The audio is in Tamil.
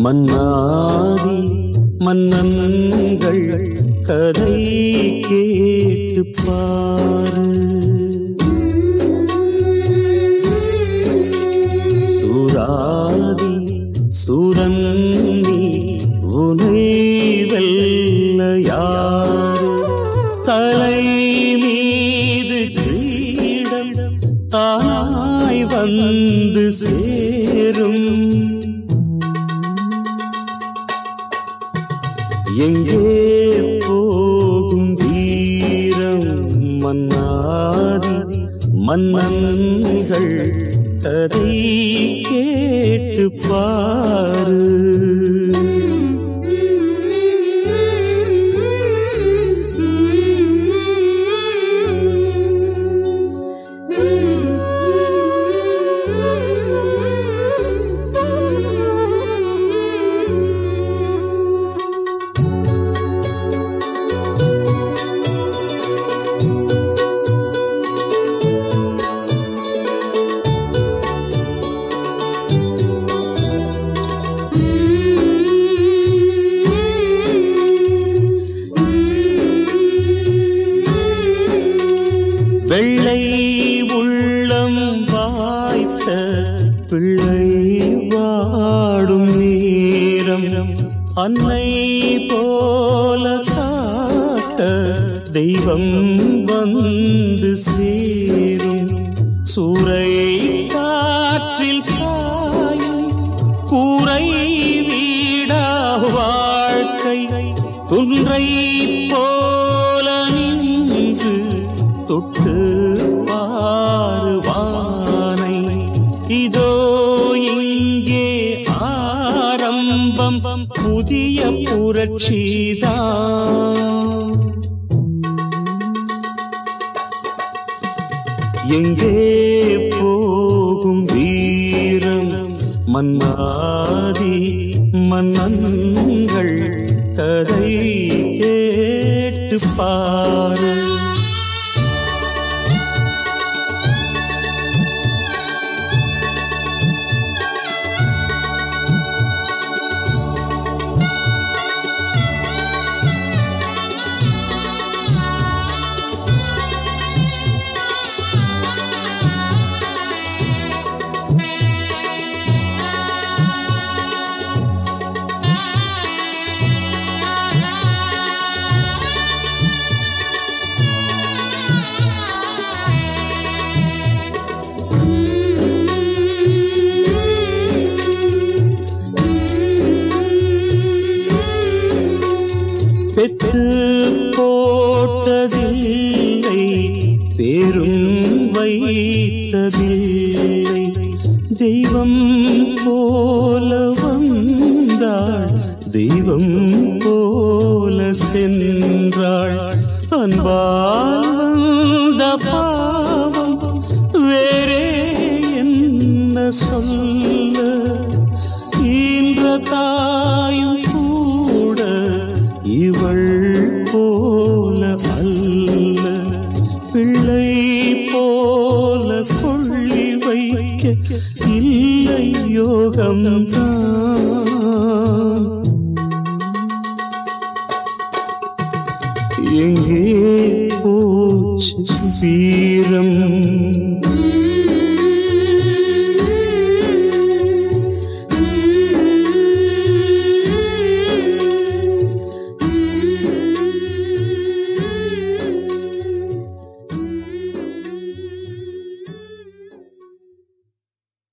மன்னாதி மன்னன்கள் கதை கேட்டு பாரு சூராதி சூரன்னி உனை வெல்ல யாரு தலை மீது கிரீடம் தானாய் வந்து சேரும் எங்கே போகும் வீரம் மன்னாதி மன்னன்கள் கதை கேட்டு பாரு வெள்ளை உள்ளம் வாய்த்த பிள்ளை வாடும் நேரம் அன்னை போல காட்ட தெய்வம் வந்து சேரும் சூறை காற்றில் சாயும் கூரை வீடா வாழ்க்கை குன்றை போல நின்று தொட்டு பாருவானை இதோ இங்கே ஆரம்பம் புதிய புரட்சிதான் எங்கே போகும் வீரம் மன்னாதி மன்னன்கள் கதை கேட்டு பாரு பெத்து போட்டதில்லை பேரும் வைத்ததில்லை தெய்வம் போல வந்தாள் தெய்வம் போல சென்றாள் அன்பால் வந்த பாவம் வேறே என்ன சொல்ல ஈன்ற தாயும் கூட இவள் போல அல்ல பிள்ளை போல கொள்ளி வைக்க இல்லை யோகம்தான் எங்கே போச்சு வீரம்